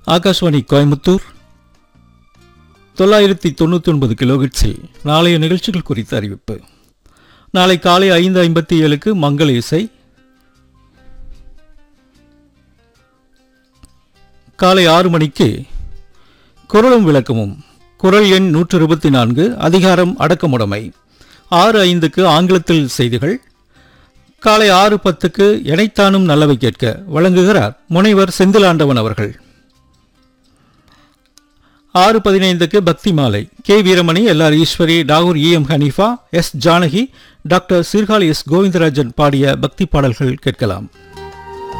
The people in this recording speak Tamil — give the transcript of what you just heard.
ஆகாஷ்வாணி கோயம்புத்தூர் தொள்ளாயிரத்தி தொண்ணூற்றி ஒன்பது கிலோகிட்ஸில் நாளைய நிகழ்ச்சிகள் குறித்த அறிவிப்பு நாளை காலை ஐந்து ஐம்பத்தி ஏழுக்கு மங்கள இசை காலை ஆறு மணிக்கு குரலும் விளக்கமும் குரல் எண் நூற்று இருபத்தி நான்கு அதிகாரம் அடக்கமுடைமை ஆறு ஐந்துக்கு ஆங்கிலத்தில் செய்திகள் காலை ஆறு பத்துக்கு எனைத்தானும் நல்லவை கேட்க வழங்குகிறார் முனைவர் செந்திலாண்டவன் அவர்கள் ஆறு பதினைந்துக்கு பக்தி மாலை K Veeramani L R Eswari Nagore E M Hanifa S Janaki doctor Sirkazhi S Govindarajan பாடிய பக்தி பாடல்கள் கேட்கலாம்